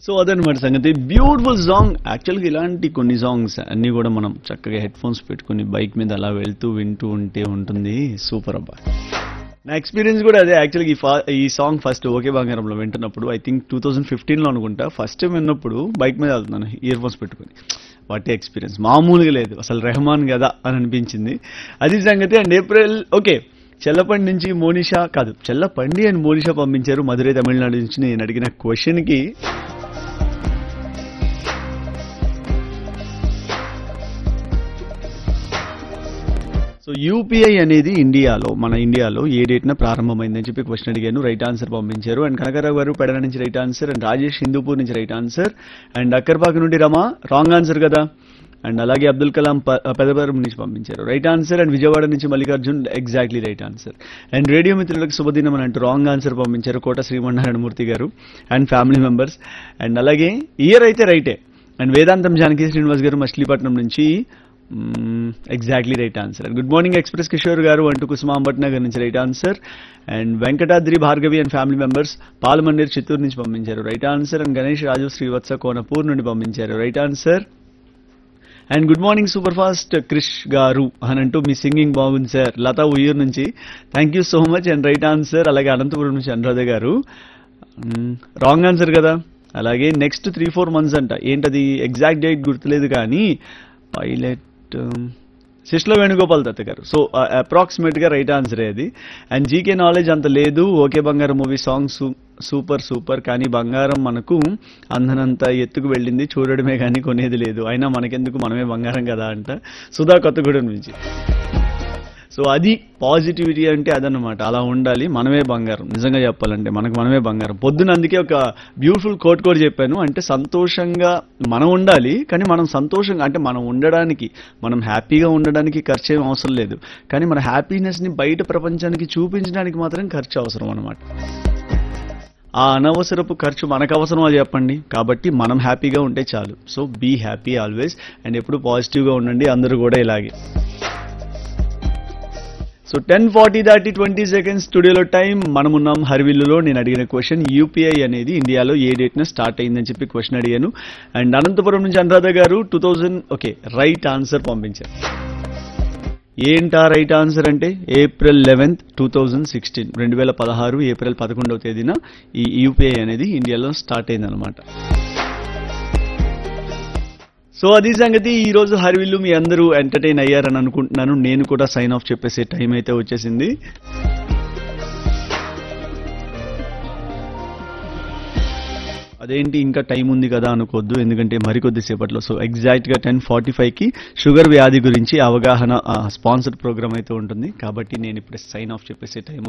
so అదనమాట సంగతి beautiful song యాక్చువల్గా ఇలాంటి కొన్ని సాంగ్స్ అన్నీ కూడా మనం చక్కగా హెడ్ ఫోన్స్ పెట్టుకుని బైక్ మీద అలా వెళ్తూ వింటూ ఉంటే ఉంటుంది సూపర్ అబ్బా నా ఎక్స్పీరియన్స్ కూడా అదే యాక్చువల్గా ఈ ఫా ఈ సాంగ్ ఫస్ట్ ఓకే బంగారంలో వింటున్నప్పుడు ఐ థింక్ టూ థౌసండ్ ఫిఫ్టీన్లో అనుకుంటా ఫస్ట్ టైం విన్నప్పుడు బైక్ మీద వెళ్తున్నాను ఇయర్ ఫోన్స్ పెట్టుకుని వాటి ఎక్స్పీరియన్స్ మామూలుగా లేదు అసలు రెహమాన్ కదా అని అనిపించింది అది సంగతి అండ్ ఏప్రిల్ ఓకే చెల్లపండి నుంచి మోనిషా కాదు చెల్లపండి అండ్ మోనిషా పంపించారు మధురై తమిళనాడు నుంచి నేను అడిగిన క్వశ్చన్కి సో యూపీఐ అనేది ఇండియాలో మన ఇండియాలో ఏ డేట్న ప్రారంభమైందని చెప్పి క్వశ్చన్ అడిగాను రైట్ ఆన్సర్ పంపించారు అండ్ కనకరావు గారు పెడన నుంచి right answer and Rajesh Hindupur నుంచి రైట్ ఆన్సర్ అండ్ అక్కర్పాక నుండి రమా రాంగ్ ఆన్సర్ కదా అండ్ అలాగే అబ్దుల్ కలాం ప- పెదవరం నుంచి పంపించారు రైట్ ఆన్సర్ అండ్ విజయవాడ నుంచి Mallikarjun exactly right answer and radio మిత్రులకు శుభదినం అని అంటూ రాంగ్ ఆన్సర్ పంపించారు Kota Srimannarayanamurthy garu and family members and అలాగే ఇయర్ అయితే రైటే అండ్ వేదాంతం జానకి శ్రీనివాస్ గారు మచిలీపట్నం నుంచి exactly right answer good morning express Kishore garu అంటూ కుసుమాంబట్ నగర్ నుంచి right answer and Venkatadri Bhargavi and family members Palamandir Chittoor నుంచి పంపించారు right answer and Ganesh Raju Srivatsa Konapur నుండి పంపించారు right answer and good morning super fast Krish garu అని అంటూ మీ సింగింగ్ బాగుంది సార్ లతా ఉయ్యూర్ నుంచి thank you so much and right answer అలాగే అనంతపురం నుంచి అనురాధ గారు రాంగ్ ఆన్సర్ కదా అలాగే నెక్స్ట్ త్రీ ఫోర్ మంత్స్ అంట ఏంటది ఎగ్జాక్ట్ డేట్ గుర్తులేదు కానీ pilot శిష్ల Venugopal Datta garu so approximate గా రైట్ ఆన్సర్ అది అండ్ జీకే నాలెడ్జ్ అంత లేదు ఓకే బంగారం మూవీ సాంగ్ సూపర్ సూపర్ కానీ బంగారం మనకు అందనంత ఎత్తుకు వెళ్ళింది చూడడమే కానీ కొనేది లేదు అయినా మనకెందుకు మనమే బంగారం కదా అంట సుధా కొత్తగూడెం నుంచి సో అది పాజిటివిటీ అంటే అదనమాట అలా ఉండాలి మనమే బంగారం నిజంగా చెప్పాలంటే మనకు మనమే బంగారం పొద్దున అందుకే ఒక బ్యూటిఫుల్ కోట్ కోడ్ చెప్పాను అంటే సంతోషంగా మనం ఉండాలి కానీ మనం సంతోషంగా అంటే మనం ఉండడానికి మనం హ్యాపీగా ఉండడానికి ఖర్చు ఏం అవసరం లేదు కానీ మన హ్యాపీనెస్ని బయట ప్రపంచానికి చూపించడానికి మాత్రం ఖర్చు అవసరం అనమాట ఆ అనవసరపు ఖర్చు మనకు అవసరమా చెప్పండి కాబట్టి మనం హ్యాపీగా ఉంటే చాలు so be happy always and ఎప్పుడు పాజిటివ్గా ఉండండి అందరూ కూడా ఇలాగే సో టెన్ ఫార్టీ దాటి ట్వంటీ సెకండ్స్ స్టూడియోలో టైం మనమున్నాం హర్విల్లులో నేను అడిగిన క్వశ్చన్ యూపీఐ అనేది ఇండియాలో ఏ డేట్న స్టార్ట్ అయిందని చెప్పి క్వశ్చన్ అడిగాను అండ్ అనంతపురం నుంచి Anuradha garu two thousand okay right answer పంపించారు ఏంటా రైట్ ఆన్సర్ అంటే April eleventh two thousand sixteen రెండు వేల పదహారు ఏప్రిల్ పదకొండవ తేదీన ఈ యూపీఐ అనేది ఇండియాలో స్టార్ట్ అయిందనమాట సో అది సంగతి ఈ రోజు హరివిల్లు మీ అందరూ ఎంటర్టైన్ అయ్యారని అనుకుంటున్నాను నేను కూడా సైన్ ఆఫ్ చెప్పేసే టైం అయితే వచ్చేసింది అదేంటి ఇంకా టైం ఉంది కదా అనుకోవద్దు ఎందుకంటే మరికొద్ది సేపట్లో సో ఎగ్జాక్ట్ గా టెన్ ఫార్టీ ఫైవ్ కి షుగర్ వ్యాధి గురించి అవగాహన స్పాన్సర్డ్ ప్రోగ్రామ్ అయితే ఉంటుంది కాబట్టి నేను ఇప్పుడు సైన్ ఆఫ్ చెప్పేసే టైం